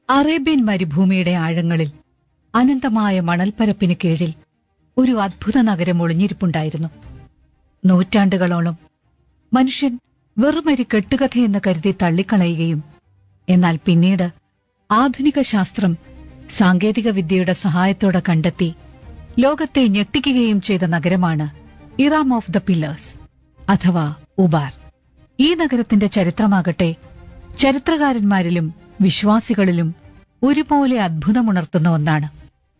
Arabian മരുഭൂമിയുടെ ആഴങ്ങളിൽ അനന്തമായ മണൽപ്പരപ്പിന് കീഴിൽ ഒരു അദ്ഭുത നഗരം ഒളിഞ്ഞിരിപ്പുണ്ടായിരുന്നു നൂറ്റാണ്ടുകളോളം മനുഷ്യൻ വെറുമൊരു കെട്ടുകഥയെന്ന് കരുതി തള്ളിക്കളയുകയും എന്നാൽ പിന്നീട് ആധുനിക ശാസ്ത്രം സാങ്കേതിക വിദ്യയുടെ സഹായത്തോടെ കണ്ടെത്തി ലോകത്തെ ഞെട്ടിക്കുകയും ചെയ്ത നഗരമാണ് ഇറാം ഓഫ് ദ പില്ലേഴ്സ് അഥവാ ഉബാർ ഈ നഗരത്തിന്റെ ചരിത്രമാകട്ടെ ചരിത്രകാരന്മാരിലും വിശ്വാസികളിലും ഒരുപോലെ അത്ഭുതമുണർത്തുന്ന ഒന്നാണ്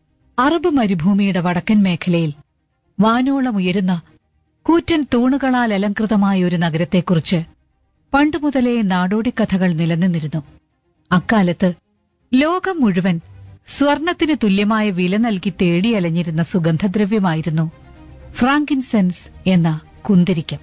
അറബ് മരുഭൂമിയുടെ വടക്കൻ മേഖലയിൽ വാനോളം ഉയരുന്ന കൂറ്റൻ തൂണുകളാൽ അലങ്കൃതമായ ഒരു നഗരത്തെക്കുറിച്ച് പണ്ടുമുതലേ നാടോടിക്കഥകൾ നിലനിന്നിരുന്നു അക്കാലത്ത് ലോകം മുഴുവൻ സ്വർണത്തിന് തുല്യമായ വില നൽകി തേടിയലഞ്ഞിരുന്ന സുഗന്ധദ്രവ്യമായിരുന്നു ഫ്രാങ്കിൻസെൻസ് എന്ന കുന്തിരിക്കം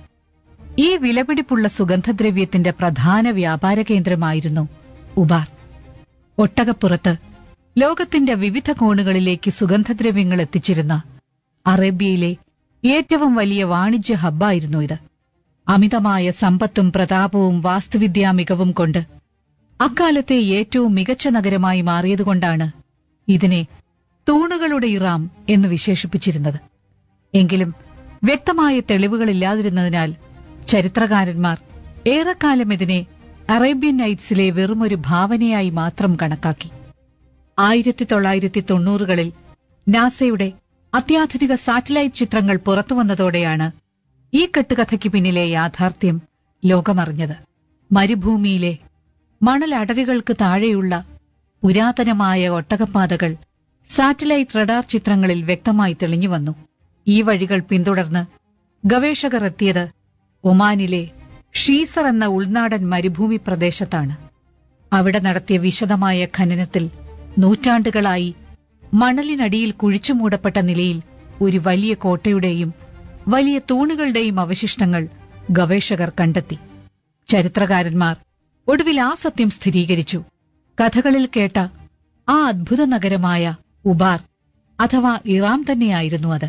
ഈ വിലപിടിപ്പുള്ള സുഗന്ധദ്രവ്യത്തിന്റെ പ്രധാന വ്യാപാര കേന്ദ്രമായിരുന്നു ഉബാർ ഒട്ടകപ്പുറത്ത് ലോകത്തിന്റെ വിവിധ കോണുകളിലേക്ക് സുഗന്ധദ്രവ്യങ്ങൾ എത്തിച്ചിരുന്ന അറേബ്യയിലെ ഏറ്റവും വലിയ വാണിജ്യ ഹബ്ബായിരുന്നു ഇത് അമിതമായ സമ്പത്തും പ്രതാപവും വാസ്തുവിദ്യാ മികവും കൊണ്ട് അക്കാലത്തെ ഏറ്റവും മികച്ച നഗരമായി മാറിയതുകൊണ്ടാണ് ഇതിനെ തൂണുകളുടെ ഇറാം എന്ന് വിശേഷിപ്പിച്ചിരുന്നത് എങ്കിലും വ്യക്തമായ തെളിവുകളില്ലാതിരുന്നതിനാൽ ചരിത്രകാരന്മാർ ഏറെക്കാലം ഇതിനെ അറേബ്യൻ നൈറ്റ്സിലെ വെറുമൊരു ഭാവനയായി മാത്രം കണക്കാക്കി ആയിരത്തി തൊള്ളായിരത്തി തൊണ്ണൂറുകളിൽ നാസയുടെ അത്യാധുനിക സാറ്റലൈറ്റ് ചിത്രങ്ങൾ പുറത്തുവന്നതോടെയാണ് ഈ കെട്ടുകഥയ്ക്ക് പിന്നിലെ യാഥാർത്ഥ്യം ലോകമറിഞ്ഞത് മരുഭൂമിയിലെ മണലടരുകൾക്ക് താഴെയുള്ള പുരാതനമായ ഒട്ടകപ്പാതകൾ സാറ്റലൈറ്റ് റഡാർ ചിത്രങ്ങളിൽ വ്യക്തമായി തെളിഞ്ഞു വന്നു ഈ വഴികൾ പിന്തുടർന്ന് ഗവേഷകർ എത്തിയത് ഒമാനിലെ ഷീസർ എന്ന ഉൾനാടൻ മരുഭൂമി പ്രദേശത്താണ് അവിടെ നടത്തിയ വിശദമായ ഖനനത്തിൽ നൂറ്റാണ്ടുകളായി മണലിനടിയിൽ കുഴിച്ചുമൂടപ്പെട്ട നിലയിൽ ഒരു വലിയ കോട്ടയുടെയും വലിയ തൂണുകളുടെയും അവശിഷ്ടങ്ങൾ ഗവേഷകർ കണ്ടെത്തി ചരിത്രകാരന്മാർ ഒടുവിൽ ആ സത്യം സ്ഥിരീകരിച്ചു കഥകളിൽ കേട്ട ആ അദ്ഭുത നഗരമായ ഉബാർ അഥവാ ഇറാം തന്നെയായിരുന്നു അത്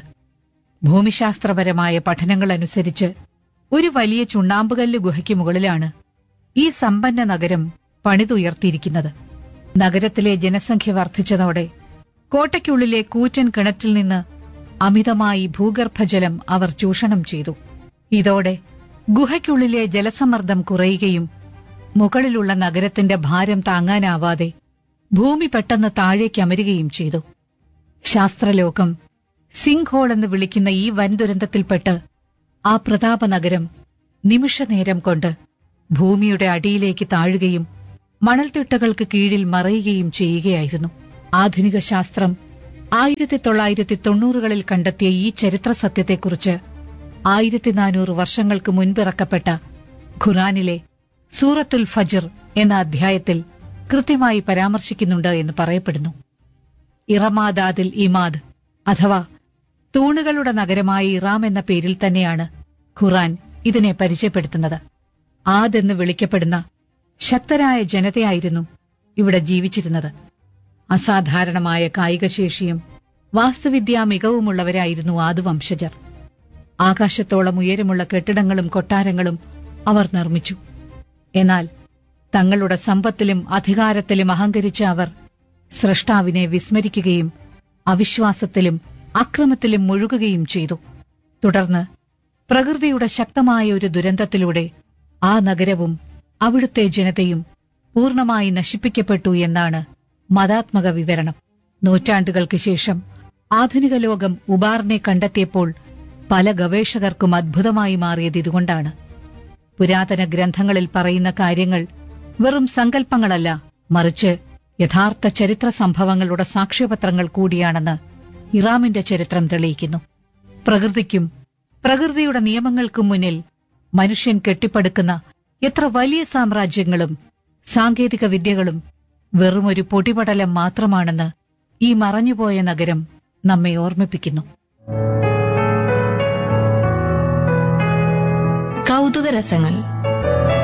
ഭൂമിശാസ്ത്രപരമായ പഠനങ്ങൾ അനുസരിച്ച് ഒരു വലിയ ചുണ്ണാമ്പുകല്ല് ഗുഹയ്ക്ക് മുകളിലാണ് ഈ സമ്പന്ന നഗരം പണിതുയർത്തിയിരിക്കുന്നത് നഗരത്തിലെ ജനസംഖ്യ വർദ്ധിച്ചതോടെ കോട്ടയ്ക്കുള്ളിലെ കൂറ്റൻ കിണറ്റിൽ നിന്ന് അമിതമായി ഭൂഗർഭജലം അവർ ചൂഷണം ചെയ്തു ഇതോടെ ഗുഹയ്ക്കുള്ളിലെ ജലസമ്മർദ്ദം കുറയുകയും മുകളിലുള്ള നഗരത്തിന്റെ ഭാരം താങ്ങാനാവാതെ ഭൂമി പെട്ടെന്ന് താഴേക്ക് അമരുകയും ചെയ്തു ശാസ്ത്രലോകം സിംഗ് ഹോൾ എന്ന് വിളിക്കുന്ന ഈ വൻ ദുരന്തത്തിൽപ്പെട്ട് ആ പ്രതാപ നഗരം നിമിഷനേരം കൊണ്ട് ഭൂമിയുടെ അടിയിലേക്ക് താഴുകയും മണൽത്തിട്ടകൾക്ക് കീഴിൽ മറയുകയും ചെയ്യുകയായിരുന്നു ആധുനിക ശാസ്ത്രം ആയിരത്തി തൊള്ളായിരത്തി തൊണ്ണൂറുകളിൽ കണ്ടെത്തിയ ഈ ചരിത്ര സത്യത്തെക്കുറിച്ച് ആയിരത്തി നാനൂറ് വർഷങ്ങൾക്ക് മുൻപിറക്കപ്പെട്ട ഖുറാനിലെ സൂറത്തുൽ ഫജർ എന്ന അധ്യായത്തിൽ കൃത്യമായി പരാമർശിക്കുന്നുണ്ട് എന്ന് പറയപ്പെടുന്നു ഇറമാദാദിൽ ഇമാദ് അഥവാ തൂണുകളുടെ നഗരമായ ഇറാം എന്ന പേരിൽ തന്നെയാണ് ഖുറാൻ ഇതിനെ പരിചയപ്പെടുത്തുന്നത് ആദ് എന്ന് വിളിക്കപ്പെടുന്ന ശക്തരായ ജനതയായിരുന്നു ഇവിടെ ജീവിച്ചിരുന്നത് അസാധാരണമായ കായികശേഷിയും വാസ്തുവിദ്യാ മികവുമുള്ളവരായിരുന്നു ആദുവംശജർ ആകാശത്തോളം ഉയരമുള്ള കെട്ടിടങ്ങളും കൊട്ടാരങ്ങളും അവർ നിർമ്മിച്ചു എന്നാൽ തങ്ങളുടെ സമ്പത്തിലും അധികാരത്തിലും അഹങ്കരിച്ച അവർ സ്രഷ്ടാവിനെ വിസ്മരിക്കുകയും അവിശ്വാസത്തിലും അക്രമത്തിലും മുഴുകുകയും ചെയ്തു തുടർന്ന് പ്രകൃതിയുടെ ശക്തമായ ഒരു ദുരന്തത്തിലൂടെ ആ നഗരവും അവിടുത്തെ ജനതയും പൂർണ്ണമായി നശിപ്പിക്കപ്പെട്ടു എന്നാണ് മതാത്മക വിവരണം നൂറ്റാണ്ടുകൾക്ക് ശേഷം ആധുനിക ലോകം ഉബാറിനെ കണ്ടെത്തിയപ്പോൾ പല ഗവേഷകർക്കും അത്ഭുതമായി മാറിയത് ഇതുകൊണ്ടാണ് പുരാതന ഗ്രന്ഥങ്ങളിൽ പറയുന്ന കാര്യങ്ങൾ വെറും സങ്കല്പങ്ങളല്ല മറിച്ച് യഥാർത്ഥ ചരിത്ര സംഭവങ്ങളുടെ സാക്ഷ്യപത്രങ്ങൾ കൂടിയാണെന്ന് ഇറാമിന്റെ ചരിത്രം തെളിയിക്കുന്നു പ്രകൃതിക്കും പ്രകൃതിയുടെ നിയമങ്ങൾക്കും മുന്നിൽ മനുഷ്യൻ കെട്ടിപ്പടുക്കുന്ന എത്ര വലിയ സാമ്രാജ്യങ്ങളും സാങ്കേതിക വിദ്യകളും വെറുമൊരു പൊടിപടലം മാത്രമാണെന്ന് ഈ മറഞ്ഞുപോയ നഗരം നമ്മെ ഓർമ്മിപ്പിക്കുന്നു കൗതുക രസങ്ങൾ